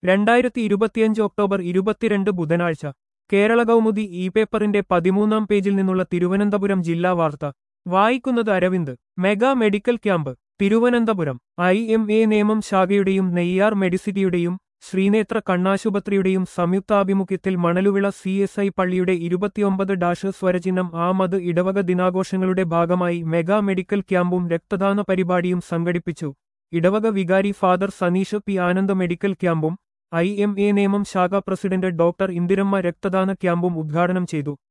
രണ്ടായിരത്തി ഇരുപത്തിയഞ്ച് ഒക്ടോബർ ഇരുപത്തിരണ്ട് ബുധനാഴ്ച കേരള കൗമുദി ഇ പേപ്പറിന്റെ പതിമൂന്നാം പേജിൽ നിന്നുള്ള തിരുവനന്തപുരം ജില്ലാ വാർത്ത വായിക്കുന്നത് Aravind mega medical camp Thiruvananthapuram I M A Nemom ശാഖയുടെയും നെയ്യാർ മെഡിസിറ്റിയുടെയും ശ്രീനേത്ര കണ്ണാശുപത്രിയുടെയും സംയുക്താഭിമുഖ്യത്തിൽ മണലുവിള സി എസ് ഐ പള്ളിയുടെ ഇരുപത്തിയൊമ്പത് ഡാഷ് സ്വരചിഹ്നം ആമത് ഇടവക ദിനാഘോഷങ്ങളുടെ ഭാഗമായി മെഗാ മെഡിക്കൽ ക്യാമ്പും രക്തദാന പരിപാടിയും സംഘടിപ്പിച്ചു ഇടവക വികാരി father Saneesh P Anand medical ക്യാമ്പും ഐ എം എ നേമം ശാഖ പ്രസിഡന്റ് ഡോക്ടർ ഇന്ദിരമ്മ രക്തദാന ക്യാമ്പും ഉദ്ഘാടനം ചെയ്തു